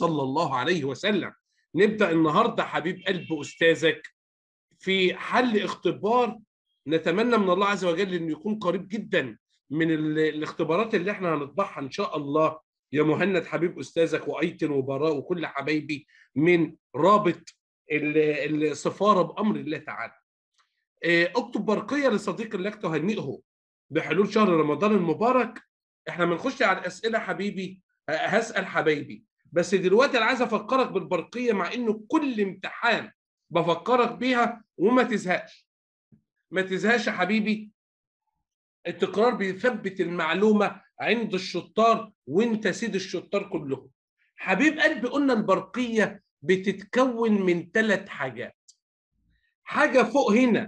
صلى الله عليه وسلم نبدا النهارده حبيب قلب استاذك في حل اختبار نتمنى من الله عز وجل انه يكون قريب جدا من ال- الاختبارات اللي احنا هنطبعها ان شاء الله يا مهند حبيب استاذك وايتن وبراء وكل حبايبي من رابط ال- السفاره بامر الله تعالى. آه، اكتب برقيه لصديق لك تهنئه بحلول شهر رمضان المبارك احنا بنخش على الاسئله حبيبي ه- هسال حبايبي بس دلوقتي انا عايز افكرك بالبرقيه مع انه كل امتحان بفكرك بيها وما تزهقش ما تزهقش يا حبيبي التكرار بيثبت المعلومه عند الشطار وانت سيد الشطار كلهم حبيب قلبي قلنا البرقيه بتتكون من ثلاث حاجات حاجه فوق هنا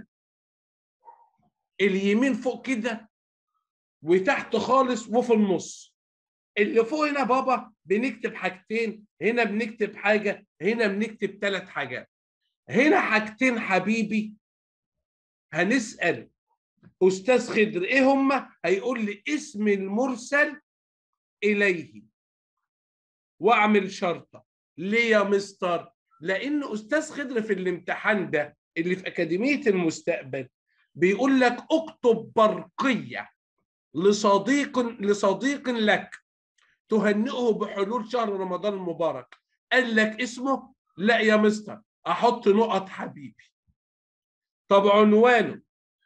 اليمين فوق كده وتحت خالص وفي النص اللي فوق هنا بابا بنكتب حاجتين هنا بنكتب حاجه هنا بنكتب ثلاث حاجات هنا حاجتين حبيبي هنسال استاذ خضر ايه هما هيقول لي اسم المرسل اليه واعمل شرطه ليه يا مستر لان استاذ خضر في الامتحان ده اللي في اكاديميه المستقبل بيقول لك اكتب برقيه لصديق لصديق لك تهنئه بحلول شهر رمضان المبارك قال لك اسمه لا يا مستر احط نقط حبيبي طب عنوانه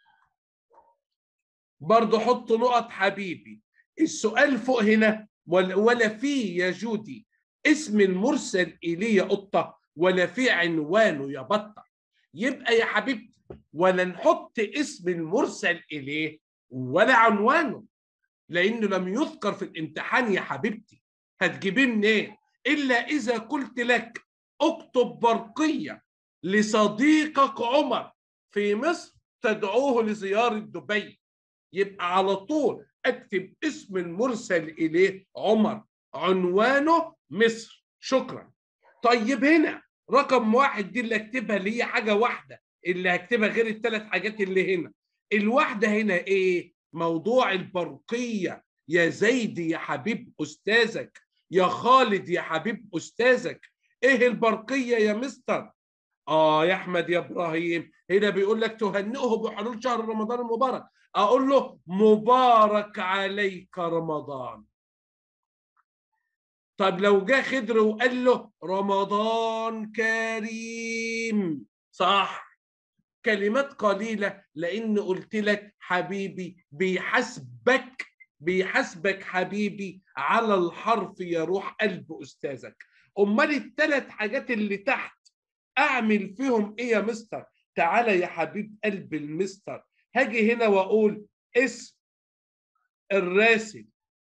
برضه حط نقط حبيبي السؤال فوق هنا ولا, ولا في يا جودي اسم المرسل اليه يا قطه ولا في عنوانه يا بطه يبقى يا حبيبتي ولا نحط اسم المرسل اليه ولا عنوانه لانه لم يذكر في الامتحان يا حبيبتي هتجيبيه منين الا اذا قلت لك اكتب برقيه لصديقك عمر في مصر تدعوه لزياره دبي يبقى على طول اكتب اسم المرسل اليه عمر عنوانه مصر شكرا طيب هنا رقم واحد دي اللي اكتبها اللي هي حاجه واحده اللي هكتبها غير الثلاث حاجات اللي هنا الواحده هنا ايه موضوع البرقيه يا زيد يا حبيب استاذك يا خالد يا حبيب استاذك ايه البرقيه يا مستر اه يا احمد يا ابراهيم هنا بيقول لك تهنئه بحلول شهر رمضان المبارك اقول له مبارك عليك رمضان طب لو جه خضر وقال له رمضان كريم صح كلمات قليله لان قلت لك حبيبي بيحاسبك بيحاسبك حبيبي على الحرف يروح قلب استاذك امال الثلاث حاجات اللي تحت اعمل فيهم ايه يا مستر تعالى يا حبيب قلب المستر هاجي هنا واقول اسم الراسل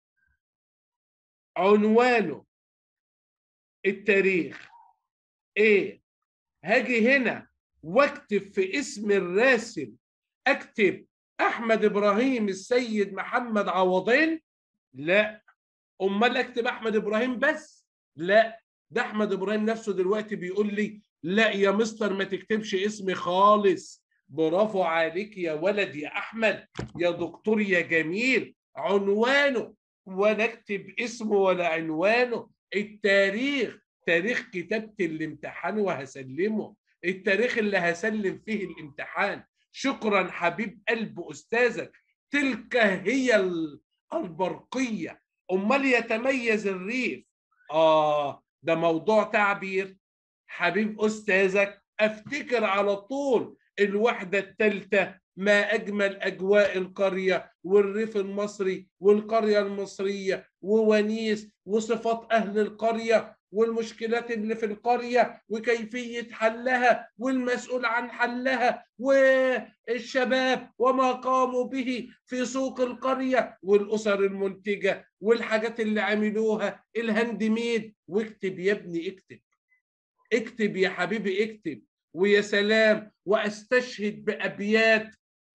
عنوانه التاريخ ايه هاجي هنا واكتب في اسم الراسل اكتب احمد ابراهيم السيد محمد عوضين لا امال اكتب احمد ابراهيم بس لا ده احمد ابراهيم نفسه دلوقتي بيقول لي لا يا مستر ما تكتبش اسمي خالص برافو عليك يا ولد يا احمد يا دكتور يا جميل عنوانه ولا اكتب اسمه ولا عنوانه التاريخ تاريخ كتابة الامتحان وهسلمه التاريخ اللي هسلم فيه الامتحان شكرا حبيب قلب استاذك تلك هي البرقية امال يتميز الريف اه ده موضوع تعبير حبيب استاذك افتكر على طول الوحدة الثالثة ما أجمل أجواء القرية والريف المصري والقرية المصرية وونيس وصفات أهل القرية والمشكلات اللي في القرية وكيفية حلها والمسؤول عن حلها والشباب وما قاموا به في سوق القرية والأسر المنتجة والحاجات اللي عملوها الهاند ميد واكتب يا ابني اكتب اكتب يا حبيبي اكتب ويا سلام واستشهد بابيات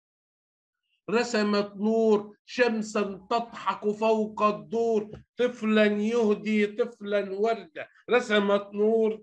رسمت نور شمسا تضحك فوق الدور طفلا يهدي طفلا ورده رسمت نور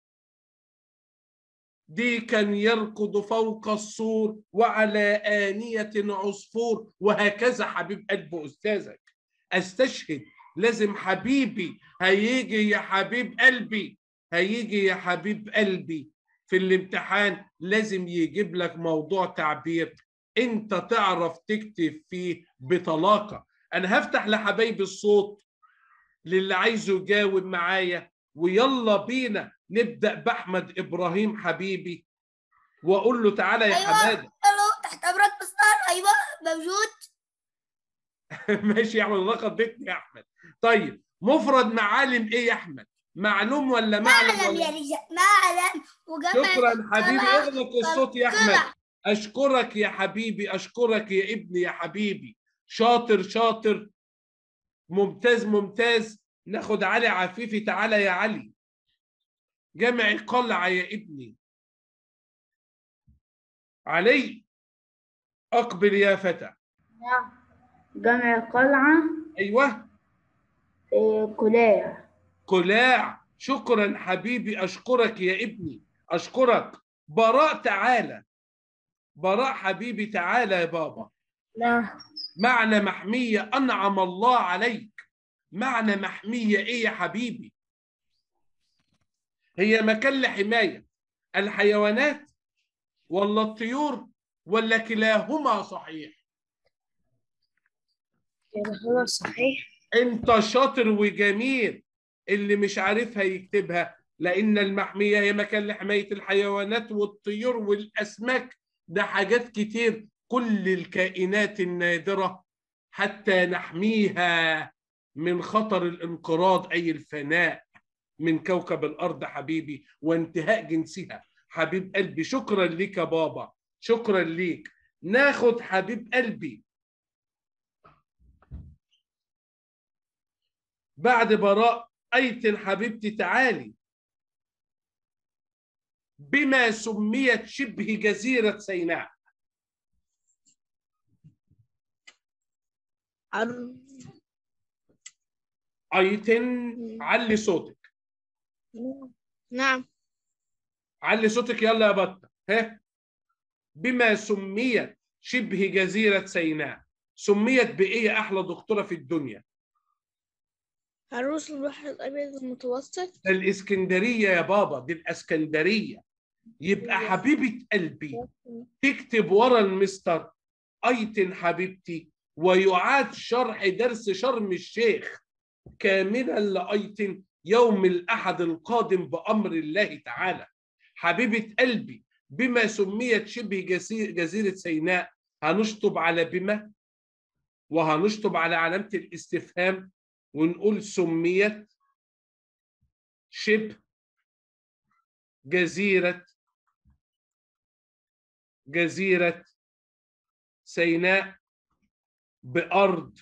ديكا يركض فوق السور وعلى آنية عصفور وهكذا حبيب قلب أستاذك أستشهد لازم حبيبي هيجي يا حبيب قلبي هيجي يا حبيب قلبي في الامتحان لازم يجيب لك موضوع تعبير انت تعرف تكتب فيه بطلاقه انا هفتح لحبايبي الصوت للي عايزه يجاوب معايا ويلا بينا نبدا باحمد ابراهيم حبيبي واقول له تعالى يا أيوة. حماده الو تحت امرك مستر ايوه موجود ماشي يا احمد الله قضيتني يا احمد طيب مفرد معالم ايه يا احمد معلوم ولا معلم معلم ولا يا رجال معلم وجمع شكرا حبيبي طلع- اغلق الصوت يا احمد طلع. اشكرك يا حبيبي اشكرك يا ابني يا حبيبي شاطر شاطر ممتاز ممتاز ناخد علي عفيفي تعالى يا علي جمع قلعة يا ابني علي اقبل يا فتى جمع قلعة ايوه إيه، قلاع قلاع شكرا حبيبي اشكرك يا ابني اشكرك براء تعالى براء حبيبي تعالى يا بابا لا معنى محمية أنعم الله عليك معنى محمية إيه يا حبيبي هي مكان لحماية الحيوانات ولا الطيور ولا كلاهما صحيح هو صحيح انت شاطر وجميل اللي مش عارفها يكتبها لان المحميه هي مكان لحمايه الحيوانات والطيور والاسماك ده حاجات كتير كل الكائنات النادره حتى نحميها من خطر الانقراض اي الفناء من كوكب الارض حبيبي وانتهاء جنسها حبيب قلبي شكرا ليك يا بابا شكرا ليك ناخد حبيب قلبي بعد براء أيتن حبيبتي تعالي بما سميت شبه جزيرة سيناء أيتن علي صوتك نعم علي صوتك يلا يا بطة ها بما سميت شبه جزيرة سيناء سميت بإيه يا أحلى دكتورة في الدنيا عروس البحر الأبيض المتوسط ده الإسكندرية يا بابا دي الإسكندرية يبقى حبيبة قلبي تكتب ورا المستر ايتن حبيبتي ويعاد شرح درس شرم الشيخ كاملا لايتن يوم الاحد القادم بامر الله تعالى حبيبه قلبي بما سميت شبه جزي- جزيره سيناء هنشطب على بما وهنشطب على علامه الاستفهام ونقول سميت شبه جزيره جزيرة سيناء بأرض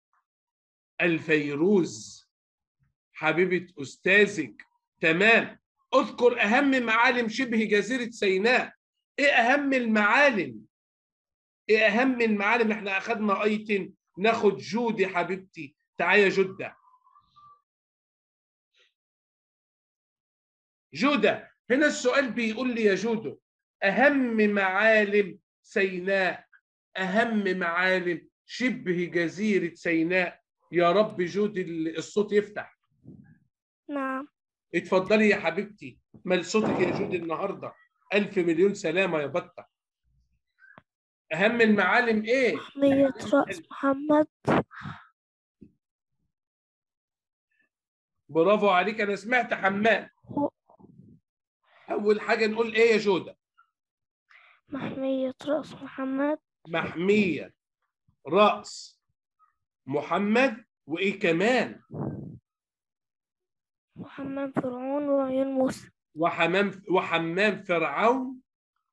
الفيروز حبيبة أستاذك تمام اذكر أهم معالم شبه جزيرة سيناء إيه أهم المعالم إيه أهم المعالم إحنا أخذنا أيتن ناخد جودي حبيبتي تعالى جدة جودة هنا السؤال بيقول لي يا جودو أهم معالم سيناء أهم معالم شبه جزيرة سيناء يا رب جود ال- الصوت يفتح نعم اتفضلي يا حبيبتي مال صوتك يا جود النهاردة ألف مليون سلامة يا بطة أهم المعالم إيه؟ محمية رأس محمد برافو عليك أنا سمعت حمام أول حاجة نقول إيه يا جودة؟ محمية رأس محمد محمية رأس محمد وإيه كمان؟ وحمام فرعون وعيون موسى وحمام وحمام فرعون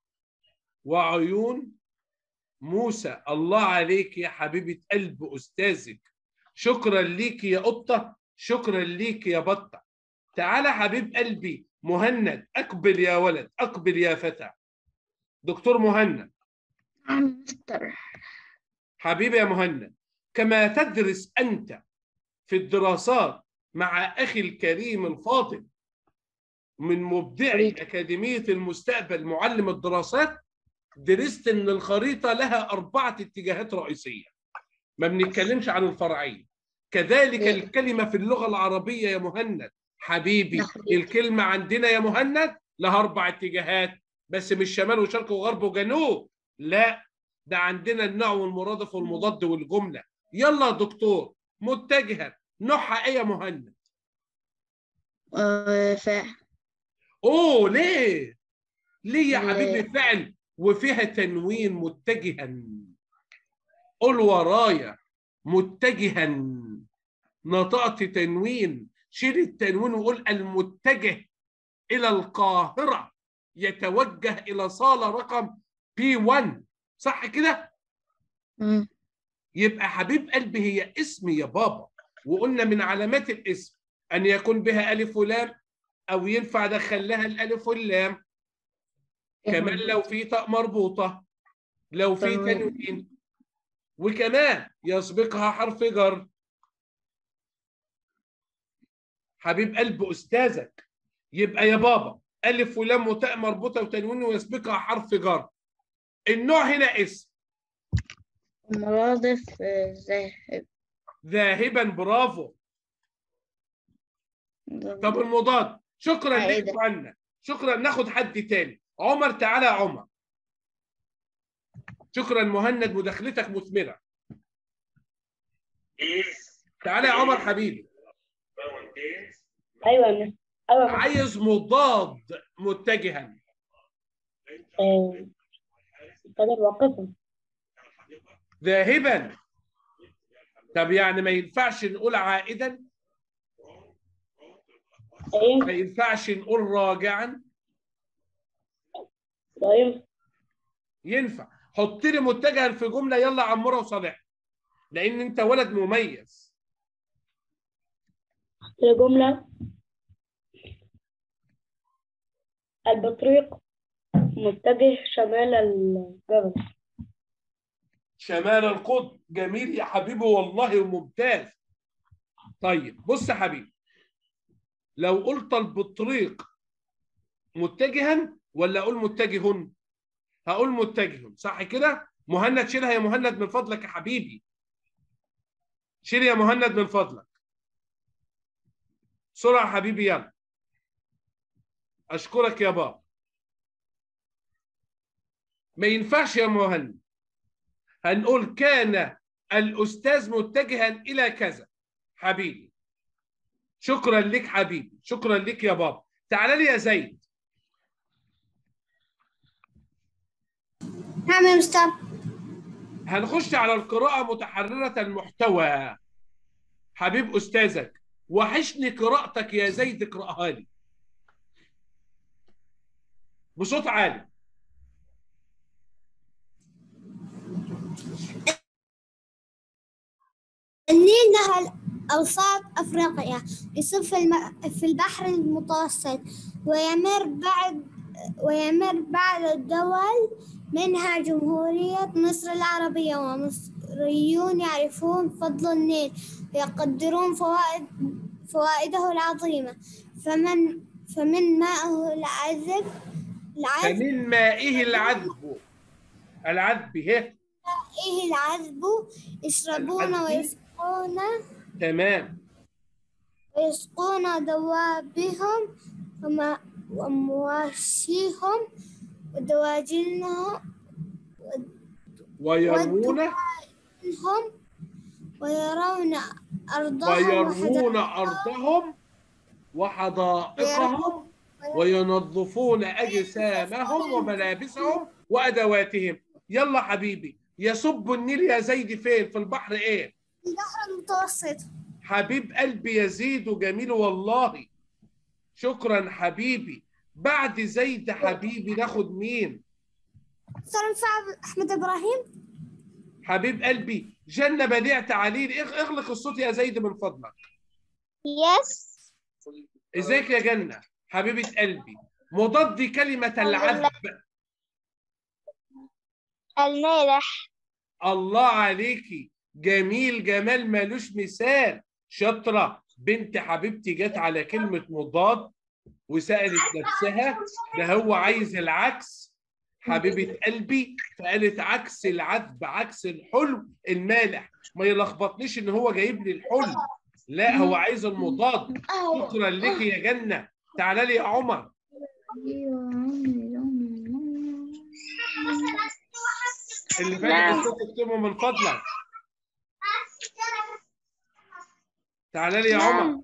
وعيون موسى الله عليك يا حبيبة قلب أستاذك شكرا ليك يا قطة شكرا ليك يا بطة تعالى حبيب قلبي مهند أقبل يا ولد أقبل يا فتى دكتور مهند نعم مستر حبيبي يا مهند كما تدرس أنت في الدراسات مع أخي الكريم الفاضل من مبدعي أكاديمية المستقبل معلم الدراسات درست إن الخريطة لها أربعة اتجاهات رئيسية ما بنتكلمش عن الفرعية كذلك لا. الكلمة في اللغة العربية يا مهند حبيبي نعم. الكلمة عندنا يا مهند لها أربع اتجاهات بس مش شمال وشرق وغرب وجنوب لا ده عندنا النوع والمرادف والمضاد والجملة يلا يا دكتور متجها نوعها ايه يا مهند آه، فاعل اوه ليه ليه يا ليه؟ حبيبي فعل وفيها تنوين متجها قول ورايا متجها نطقت تنوين شيل التنوين وقول المتجه الى القاهره يتوجه الى صاله رقم بي 1 صح كده مم. يبقى حبيب قلبي هي اسم يا بابا وقلنا من علامات الاسم ان يكون بها الف ولام او ينفع دخل لها الالف واللام كمان لو في تاء مربوطه لو في تمام. تنوين وكمان يسبقها حرف جر حبيب قلب استاذك يبقى يا بابا الف ولام وتاء مربوطه وتنوين ويسبقها حرف جر النوع هنا اسم مرادف آه، ذاهب ذاهبا برافو طب المضاد شكرا لك عائدة. عنا شكرا ناخد حد تاني عمر تعالى يا عمر شكرا مهند مداخلتك مثمرة تعالى يا عمر حبيبي ايوه يا مس ايوه يا مس. عايز مضاد متجها آه، قدر واقفا ذاهبا طب يعني ما ينفعش نقول عائدا ايوه ما ينفعش نقول راجعا ايوه ينفع حط لي متجها في جمله يلا عموره وصالح لان انت ولد مميز الجملة البطريق متجه شمال الجبل شمال القطب جميل يا حبيبي والله ممتاز طيب بص يا حبيبي لو قلت البطريق متجها ولا اقول متجه هقول متجه صح كده مهند شيلها يا مهند من فضلك يا حبيبي شيل يا مهند من فضلك بسرعه يا حبيبي يلا اشكرك يا بابا ما ينفعش يا مهند هنقول كان الأستاذ متجها إلى كذا حبيبي شكرا لك حبيبي شكرا لك يا بابا تعال لي يا زيد نعم يا مستر هنخش على القراءة متحررة المحتوى حبيب أستاذك وحشني قراءتك يا زيد اقرأها لي بصوت عالي النيل نهر أوساط أفريقيا يصب في, الم... في البحر المتوسط ويمر بعد ويمر بعد الدول منها جمهورية مصر العربية ومصريون يعرفون فضل النيل ويقدرون فوائد فوائده العظيمة فمن فمن ماءه العذب العذب فمن مائه العذب العذب هي إيه العذب يشربون العذب. ويسقون تمام ويسقون دوابهم وما- ومواشيهم ودواجنهم ويرمون هم ويرون أرضهم ويرمون وحدائقهم أرضهم وحدائقهم وينظفون أجسامهم وملابسهم وأدواتهم يلا حبيبي يصب النيل يا زيد فين في البحر إيه البحر المتوسط حبيب قلبي يزيد جميل والله شكرا حبيبي بعد زيد حبيبي ناخد مين صار ينفع أحمد إبراهيم حبيب قلبي جنة بديع تعاليل اغ- اغلق الصوت يا زيد من فضلك يس ازيك يا جنة حبيبة قلبي مضاد كلمة العذب المالح الله عليكي جميل جمال مالوش مثال شاطرة بنت حبيبتي جت على كلمة مضاد وسألت نفسها ده هو عايز العكس حبيبه قلبي فقالت عكس العذب عكس الحلو المالح ما يلخبطنيش ان هو جايب لي الحلو لا هو عايز المضاد شكرا لك يا جنه تعالى لي يا عمر اللي فاتح الصوت اكتبه من فضلك تعالى لي يا عمر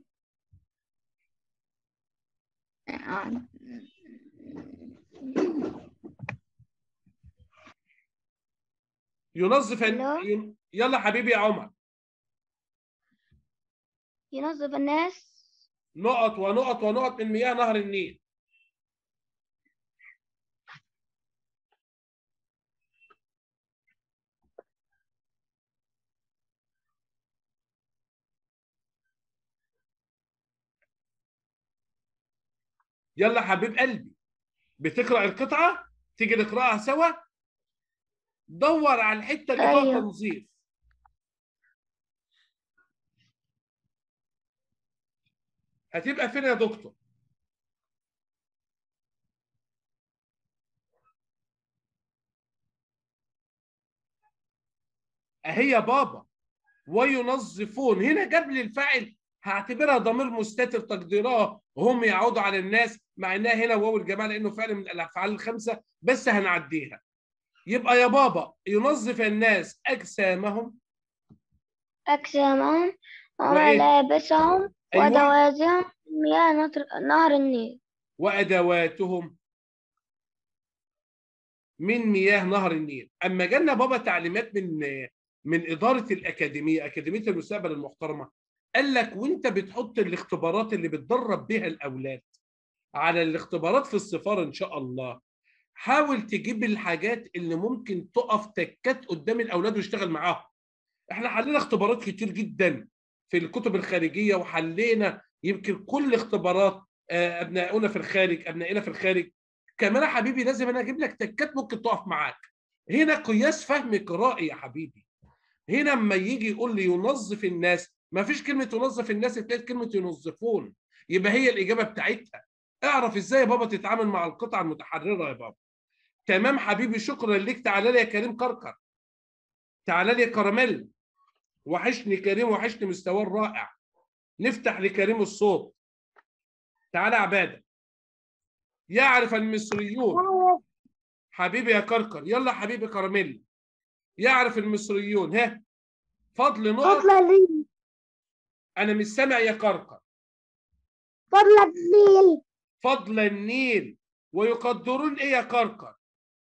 ينظف ألو؟ ين- يلا حبيبي يا عمر ينظف الناس نقط ونقط ونقط من مياه نهر النيل يلا حبيب قلبي بتقرأ القطعة تيجي نقرأها سوا دور على الحتة اللي فيها أيوة. تنظيف هتبقى فين يا دكتور؟ اهي يا بابا وينظفون هنا جاب لي الفاعل هعتبرها ضمير مستتر تقديرها هم يعودوا على الناس مع انها هنا واو الجماعه لانه فعل من الافعال الخمسه بس هنعديها يبقى يا بابا ينظف الناس اجسامهم أجسامهم وإيه؟ وملابسهم أيوة. وأدواتهم مياه نهر- نهر النيل وادواتهم من مياه نهر النيل اما جالنا بابا تعليمات من من اداره الاكاديميه اكاديميه المستقبل المحترمه قال لك وانت بتحط الاختبارات اللي بتدرب بها الاولاد على الاختبارات في السفاره ان شاء الله حاول تجيب الحاجات اللي ممكن تقف تكات قدام الاولاد واشتغل معاهم احنا حلينا اختبارات كتير جدا في الكتب الخارجيه وحلينا يمكن كل اختبارات آه، ابنائنا في الخارج ابنائنا في الخارج كمان يا حبيبي لازم انا اجيب لك تكات ممكن تقف معاك هنا قياس فهم قرائي يا حبيبي هنا اما يجي يقول لي ينظف الناس ما فيش كلمه ينظف الناس اتقالت كلمه ينظفون يبقى هي الاجابه بتاعتها اعرف ازاي يا بابا تتعامل مع القطعه المتحرره يا بابا تمام حبيبي شكرا ليك تعالى لي يا كريم كركر تعالى لي يا كراميل وحشني كريم وحشني مستواه الرائع نفتح لكريم الصوت تعالى يا عباده يعرف المصريون حبيبي يا كركر يلا حبيبي كراميل يعرف المصريون ها فضل نقط فضل النيل انا مش سامع يا كركر فضل النيل فضل النيل ويقدرون ايه يا كركر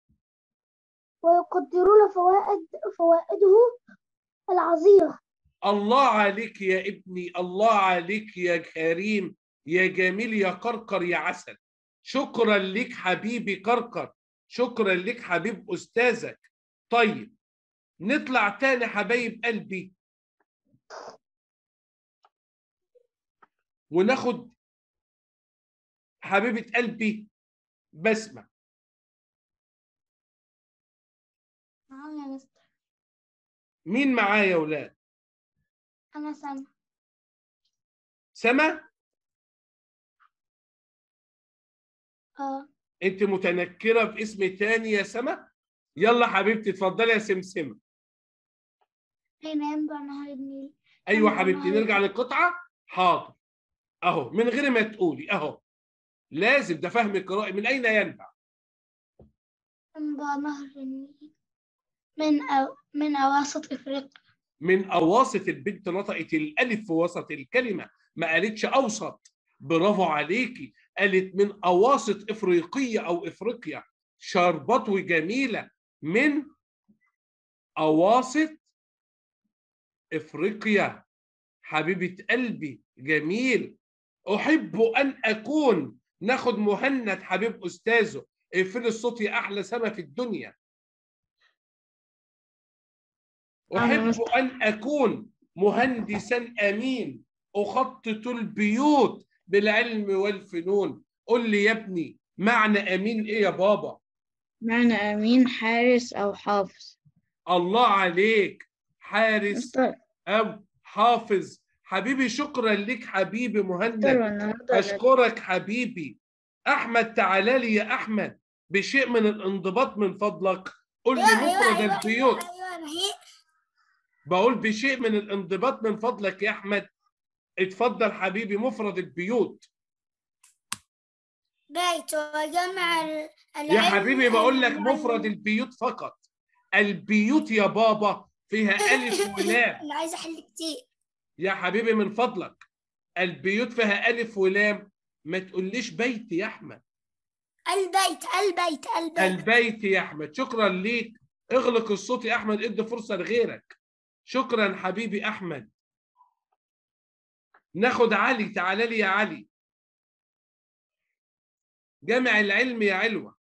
ويقدرون فوائد فوائده العظيمة الله عليك يا ابني الله عليك يا كريم يا جميل يا كركر يا عسل شكرا لك حبيبي كركر شكرا لك حبيب استاذك طيب نطلع تاني حبايب قلبي وناخد حبيبة قلبي بسمة نعم يا مستر مين معايا يا ولاد أنا سامع سما اه انت متنكرة باسم تاني يا سما يلا حبيبتي اتفضلي يا سمسمة أين ينبع نهر النيل ايوه أنا حبيبتي معاك. نرجع للقطعة حاضر اهو من غير ما تقولي اهو لازم ده فهم قرائي من اين ينبع ينبع نهر النيل من أو من أواسط إفريقيا من اواسط البنت نطقت الالف في وسط الكلمه ما قالتش اوسط برافو عليكي قالت من اواسط افريقيه او افريقيا شربات وجميله من اواسط افريقيا حبيبه قلبي جميل احب ان اكون ناخد مهند حبيب استاذه اقفل الصوت يا احلى سما في الدنيا احب ان اكون مهندسا امين اخطط البيوت بالعلم والفنون قل لي يا ابني معنى امين ايه يا بابا معنى أمين حارس أو حافظ الله عليك حارس مستر او حافظ حبيبي شكرا لك حبيبي مهند مستر النهاردة اشكرك حبيبي احمد تعالى لي يا احمد بشيء من الانضباط من فضلك قول لي مفرد البيوت ايوه ما هي بقول بشيء من الانضباط من فضلك يا احمد اتفضل حبيبي مفرد البيوت بيت وجمع ال- يا العلم حبيبي بقول لك والعلم. مفرد البيوت فقط البيوت يا بابا فيها ألف ولام انا عايزه احل كتير يا حبيبي من فضلك البيوت فيها ألف ولام ما تقوليش بيت يا أحمد البيت البيت البيت البيت يا أحمد شكرا ليك اغلق الصوت يا أحمد ادي فرصة لغيرك شكرا حبيبي أحمد ناخد علي تعالى لي يا علي جامع العلم يا علوة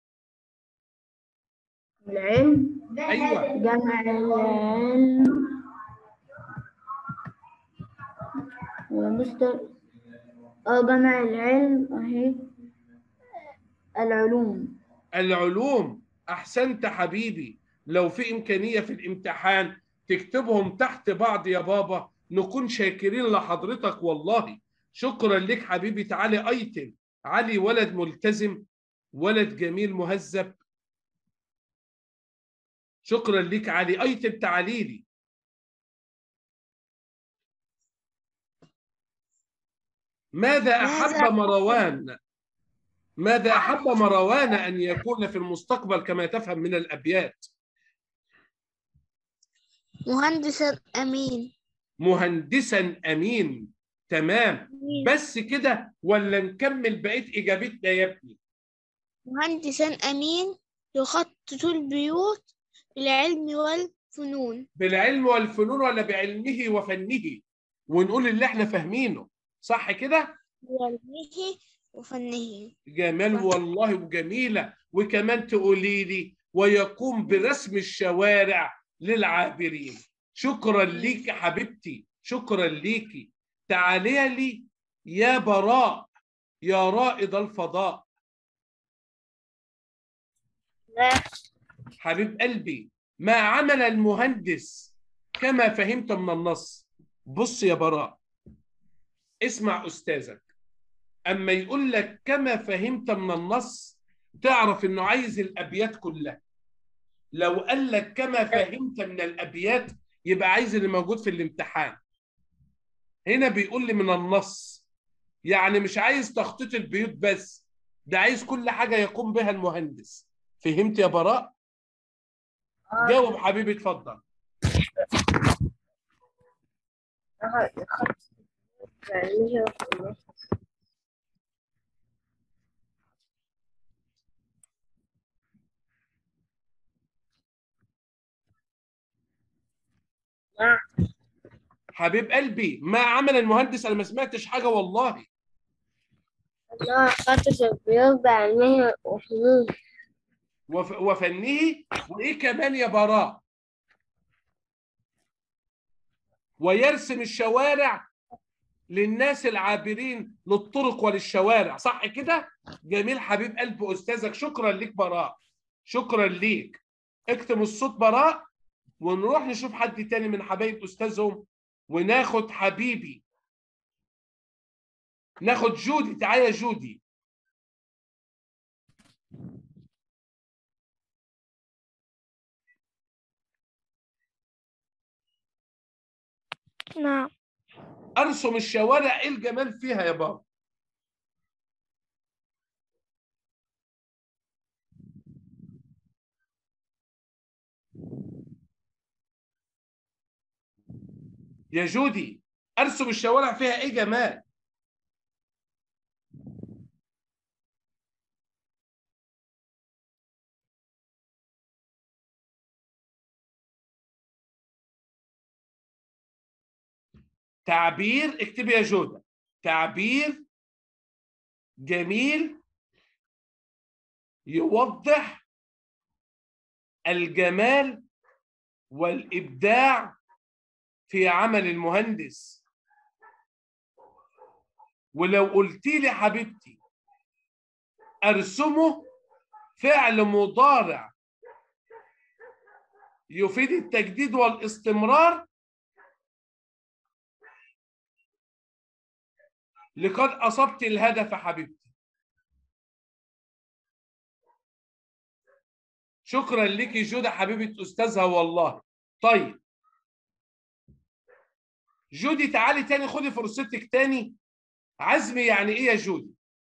العلم أيوة جمع العلم يا مستر اه جمع العلم اهي العلوم العلوم احسنت حبيبي لو في امكانيه في الامتحان تكتبهم تحت بعض يا بابا نكون شاكرين لحضرتك والله شكرا لك حبيبي تعالي ايتم علي ولد ملتزم ولد جميل مهذب شكرا لك علي ايتم تعالي لي ماذا احب مروان ماذا أحب مروان أن يكون في المستقبل كما تفهم من الأبيات مهندسا امين مهندسا أمين تمام بس كده ولا نكمل بقية إجابتنا يا ابني مهندسا امين يخطط البيوت بالعلم والفنون بالعلم والفنون ولا بعلمه وفنه ونقول اللي احنا فاهمينه صح كده بعلمه وفنه جمال والله وجميلة وكمان تقولي لي ويقوم برسم الشوارع للعابرين شكرا ليك يا حبيبتي شكرا ليكي تعالي لي يا براء يا رائد الفضاء حبيب قلبي ما عمل المهندس كما فهمت من النص بص يا براء اسمع أستاذك أما يقول لك كما فهمت من النص تعرف إنه عايز الأبيات كلها لو قال لك كما فهمت من الأبيات يبقى عايز اللي موجود في الامتحان هنا بيقول لي من النص يعني مش عايز تخطيط البيوت بس ده عايز كل حاجة يقوم بها المهندس فهمت يا براء؟ جاوب حبيبي اتفضل حبيب قلبي ما عمل المهندس انا ما سمعتش حاجه والله الله خطط البيوت بعلمه وفنون وف... وفنه وايه كمان يا براء ويرسم الشوارع للناس العابرين للطرق وللشوارع صح كده جميل حبيب قلب استاذك شكرا ليك براء شكرا ليك اكتم الصوت براء ونروح نشوف حد تاني من حبايب استاذهم وناخد حبيبي ناخد جودي تعالى يا جودي نعم ارسم الشوارع ايه الجمال فيها يا بابا يا جودي ارسم الشوارع فيها ايه جمال تعبير اكتب يا جودة تعبير جميل يوضح الجمال والإبداع في عمل المهندس ولو قلت لي حبيبتي ارسمه فعل مضارع يفيد التجديد والاستمرار لقد اصبت الهدف حبيبتي شكرا لك جودة حبيبة أستاذها والله طيب جودي تعالي تاني خدي فرصتك تاني عزمي يعني ايه يا جودي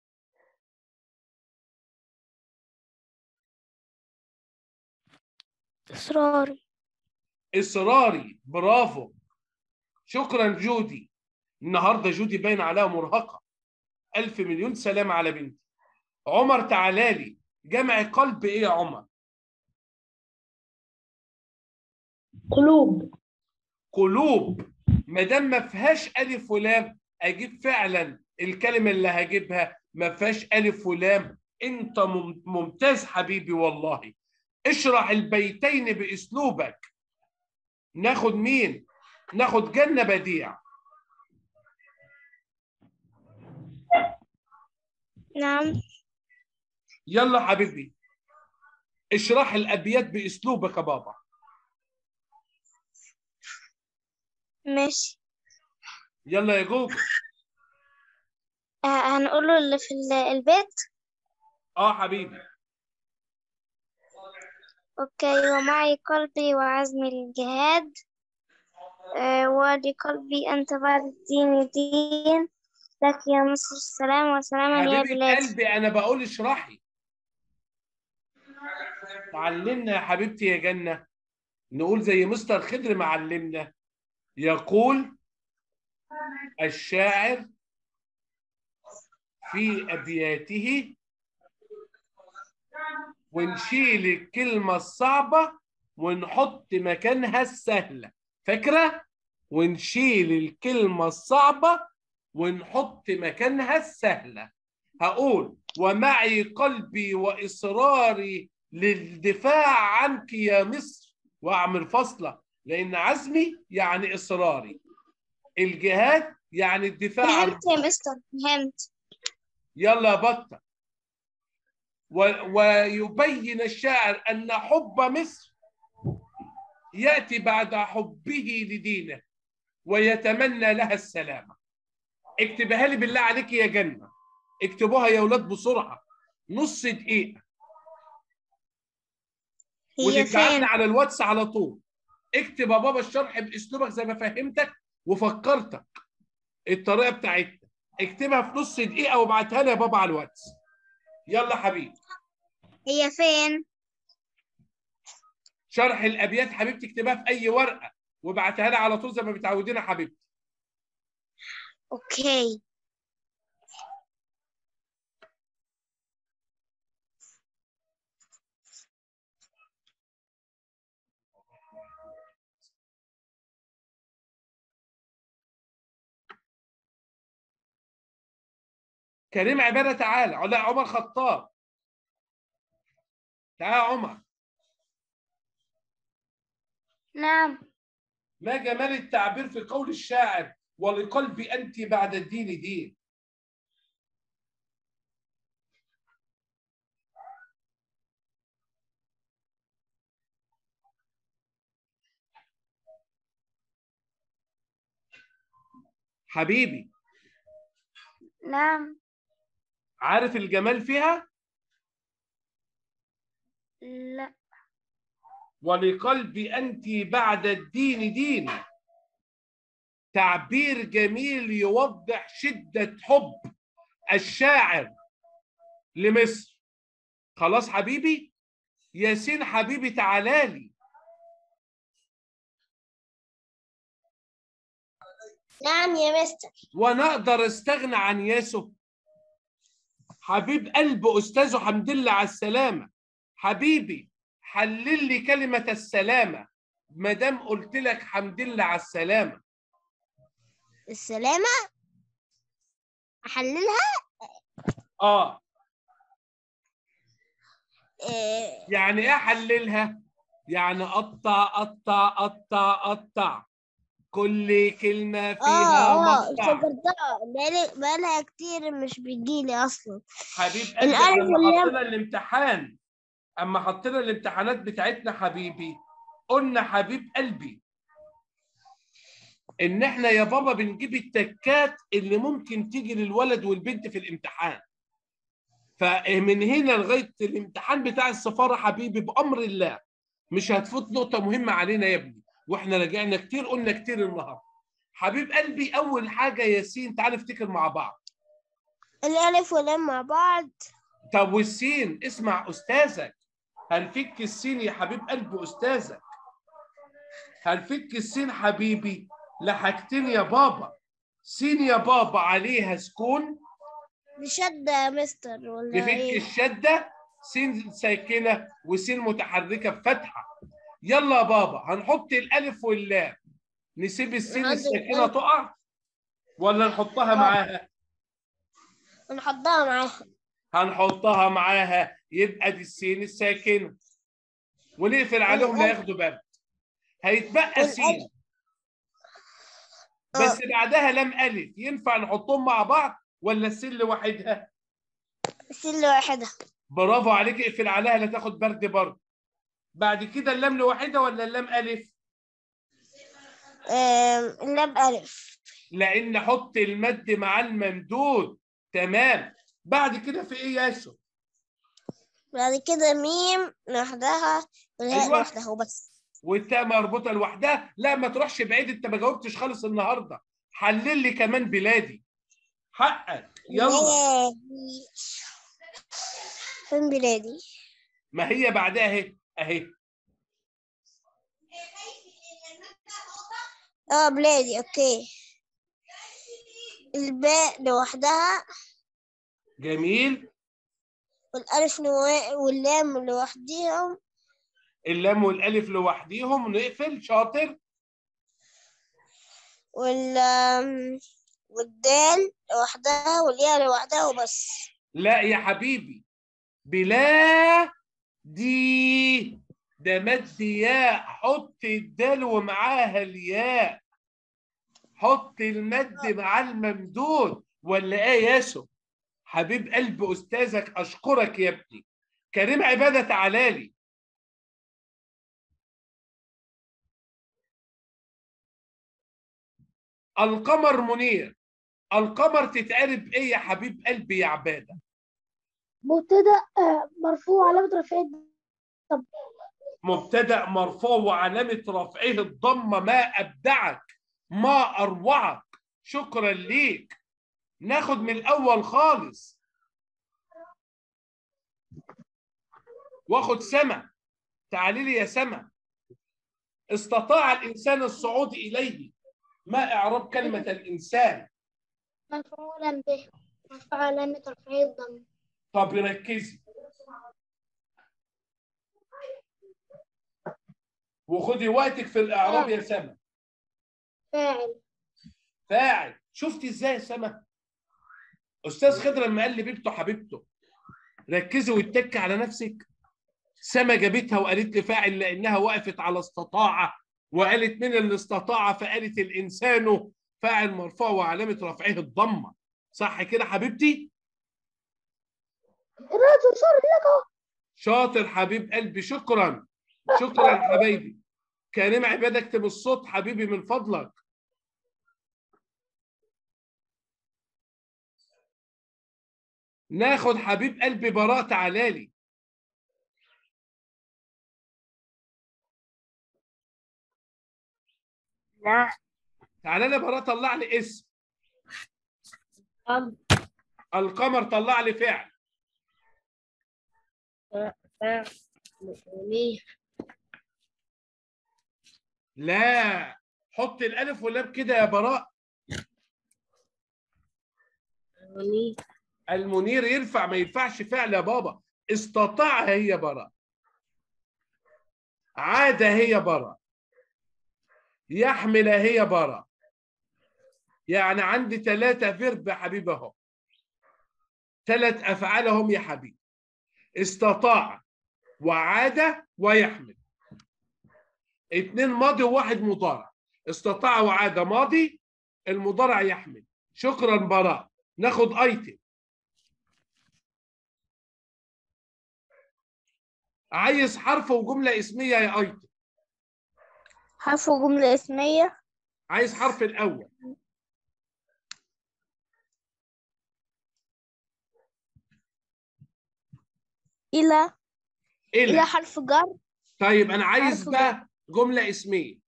إصراري اصراري برافو شكرا جودي النهارده جودي باين عليها مرهقه الف مليون سلام على بنتي عمر تعالى لي جمع قلب ايه يا عمر قلوب قلوب ما دام ما فيهاش الف ولام اجيب فعلا الكلمه اللي هجيبها ما فيهاش الف ولام انت مم- ممتاز حبيبي والله اشرح البيتين باسلوبك ناخد مين ناخد جنة بديع نعم يلا حبيبي اشرح الابيات باسلوبك يا بابا ماشي يلا يا جوجل آه، هنقوله اللي في ال- البيت اه حبيبي أوكي ومعي قلبي وعزمي للجهاد آه، ولقلبي أنت بعد الدين دين لك يا مصر السلام وسلاما يا حبيبة بلادي قلبي انا بقول اشرحي علمنا يا حبيبتي يا جنة نقول زي مستر خضر ما علمنا يقول الشاعر في ابياته ونشيل الكلمة الصعبة ونحط مكانها السهلة فاكرة؟ ونشيل الكلمة الصعبة ونحط مكانها السهلة هقول ومعي قلبي وإصراري للدفاع عنك يا مصر وأعمل فصلة لأن عزمي يعني إصراري الجهاد يعني الدفاع عن فهمت يا مستر فهمت يلا يا بطة و- ويبين الشاعر أن حب مصر يأتي بعد حبه لدينه ويتمنى لها السلامة اكتبها لي بالله عليك يا جنة اكتبوها يا ولاد بسرعة نص دقيقة هي وتبعت فين لي على الواتس على طول اكتب يا بابا الشرح باسلوبك زي ما فهمتك وفكرتك الطريقه بتاعتنا اكتبها في نص دقيقه وابعتها لي يا بابا على الواتس يلا حبيبي هي فين شرح الابيات حبيبتي اكتبها في اي ورقه وابعتها لي على طول زي ما متعودين يا حبيبتي أوكي كريم عباده تعالى لا عمر خطاب تعالى يا عمر نعم ما جمال التعبير في قول الشاعر ولقلبي انت بعد الدين دين حبيبي نعم عارف الجمال فيها لا ولقلبي أنت بعد الدين دين تعبير جميل يوضح شدة حب الشاعر لمصر خلاص حبيبي ياسين حبيبي تعالالي نعم يا مستر وانا اقدر استغنى عن ياسو حبيب قلب استاذه حمد لله على السلامه حبيبي حلل لي كلمه السلامه ما دام قلت لك حمد لله على السلامه السلامة أحللها اه إيه يعني ايه احللها يعني قطع قطع قطع قطع كل كلمه فيها اه اه مقطع افتكرتها بقالي بقالها كتير مش بيجيلي أصلا حبيب قلبي الألف لما واللام. حطينا الامتحان اما حطينا الامتحانات بتاعتنا حبيبي قلنا حبيب قلبي ان احنا يا بابا بنجيب التكات اللي ممكن تيجي للولد والبنت في الامتحان فمن هنا لغايه الامتحان بتاع السفاره حبيبي بامر الله مش هتفوت نقطه مهمه علينا يا ابني واحنا راجعنا كتير قلنا كتير النهارده حبيب قلبي اول حاجه ياسين تعال نفتكر مع بعض الألف واللام مع بعض طب والسين اسمع استاذك هنفك السين يا حبيب قلب استاذك هنفك السين حبيبي لحاجتين يا بابا سين يا بابا عليها سكون بشدة يا مستر ولا نفك إيه؟ الشده سين ساكنه وسين متحركه بفتحه يلا يا بابا هنحط الالف واللام نسيب السين نحط الساكنه الألف. تقع ولا نحطها معاها ونحطها معاها هنحطها معاها يبقى دي السين الساكنه ونقفل عليهم لا والألف. ياخدوا برد هيتبقى والألف. سين آه. بس بعدها لام الف ينفع نحطهم مع بعض ولا السين لوحدها السين لوحدها برافو عليك اقفل عليها لا تاخد برد برضه بعد كده اللام لوحدها ولا اللام الف آم، اللام ألف لان نحط المد مع الممدود تمام بعد كده في ايه يا ياسو بعد كده ميم لوحدها والهاء أيوة. لوحدها وبس والتاء مربوطه لوحدها لا ما تروحش بعيد انت ما جاوبتش خالص النهارده حلل لي كمان بلادي حقك يلا بلادي. فين بلادي ما هي بعدها اهي اهي اه بلادي اوكي الباء لوحدها جميل والألف لوا- واللام لوحدهم اللام والالف لوحديهم نقفل شاطر وال آم، والدال لوحدها والياء لوحدها وبس لا يا حبيبي بلا دي ده مد ياء حط الدال ومعاها الياء حط المد مع الممدود ولا ايه يا ياسو حبيب قلب استاذك اشكرك يا ابني كريم عباده تعالى لي القمر منير القمر تتقلب ايه يا حبيب قلبي يا عباده مبتدأ آه، مرفوع علامة رفعه مبتدا مرفوع وعلامه رفعه الضمه ما ابدعك ما اروعك شكرا ليك ناخد من الاول خالص واخد سما تعالي لي يا سما استطاع الانسان الصعود اليه ما اعراب كلمه الانسان مفعولا به مرفوع علامة رفعه الضم طب ركزي وخدي وقتك في الاعراب يا سما فاعل فاعل شفتي ازاي يا سما استاذ خضر لما قال لبنته حبيبته ركزي واتك على نفسك سما جابتها وقالت لي فاعل لانها وقفت على استطاع وقالت من اللي استطاع فقالت الانسان فاعل مرفوع وعلامه رفعه الضمه صح كده حبيبتي قراءة وصار لك أهو. شاطر حبيب قلبي شكرا شكرا حبايبي كريم عباد اكتب الصوت حبيبي من فضلك ناخد حبيب قلبي براء تعالى لي نعم تعالى لي براء طلع لي اسم أم القمر طلع لي فعل فاعل منير لا حط الالف واللام كده يا براء منير المنير ينفع ما ينفعش فعل يا بابا استطاع هي براء عاد هي براء يحمل هي براء يعني عندي ثلاثة فيرب يا حبيبي اهو ثلاث أفعالهم يا حبيبي استطاع وعاد ويحمل اتنين ماضي وواحد مضارع استطاع وعاد ماضي المضارع يحمل شكرا براء ناخد ايتم عايز حرف وجملة اسمية يا ايتم حرف جملة اسمية عايز حرف الأول إلى الى إلى حرف جر طيب انا عايز حرف بقى جمله اسميه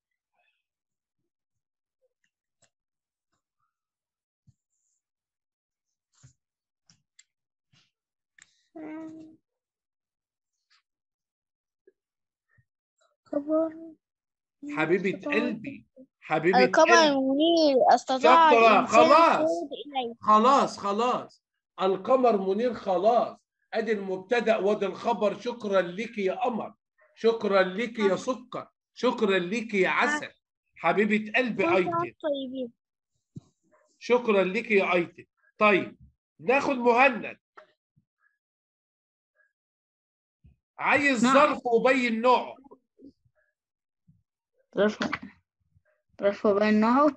خبر حبيبه قلبي حبيبه القمر قلبي المنير استطاع شكرا، الإنسان خلاص. الصعود إليه خلاص خلاص القمر منير خلاص ادي المبتدا وادي الخبر شكرا لك يا قمر شكرا لك يا سكر شكرا لك يا عسل حبيبه قلبي كل ايتن سنة وأنتم طيبين شكرا لك يا ايتن طيب ناخد مهند عايز نعم. ظرف وبين نوعه ظرف ظرف بين نوعه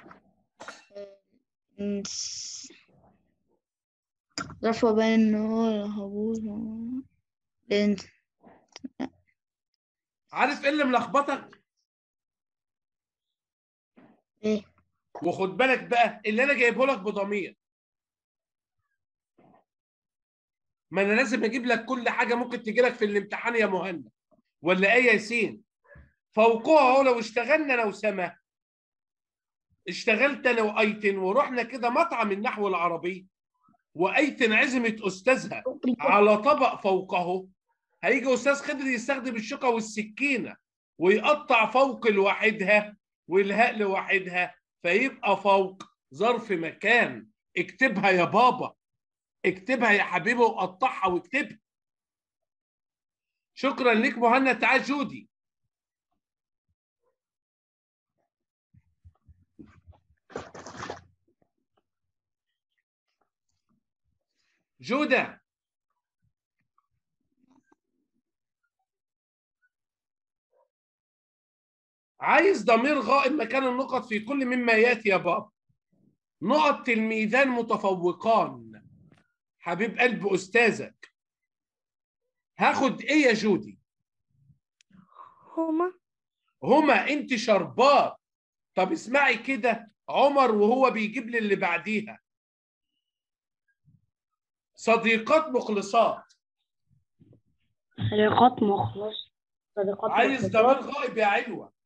نس- ظرف بين نوعه هبوط لأن- عارف ايه اللي ملخبطك ايه وخد بالك بقى اللي انا جايبه لك بضمير ما انا لازم اجيب لك كل حاجه ممكن تجي لك في الامتحان يا مهند ولا ايه يا ياسين فوقها اهو لو اشتغلنا انا وسما اشتغلت انا وايتن ورحنا كده مطعم النحو العربي وايتن عزمت استاذها على طبق فوقه هيجي استاذ خضر يستخدم الشوكه والسكينه ويقطع فوق لوحدها والهاء لوحدها فيبقى فوق ظرف مكان اكتبها يا بابا اكتبها يا حبيبي وقطعها واكتبها شكرا لك مهند تعال جودي جودة عايز ضمير غائب مكان النقط في كل مما ياتي يا بابا نقط تلميذان متفوقان حبيب قلب استاذك هاخد ايه يا جودي هما هما انت شربات طب اسمعي كده عمر وهو بيجيب لي اللي بعديها صديقات مخلصات صديقات مخلص صديقات عايز مخلصات. ضمير غائب يا علوة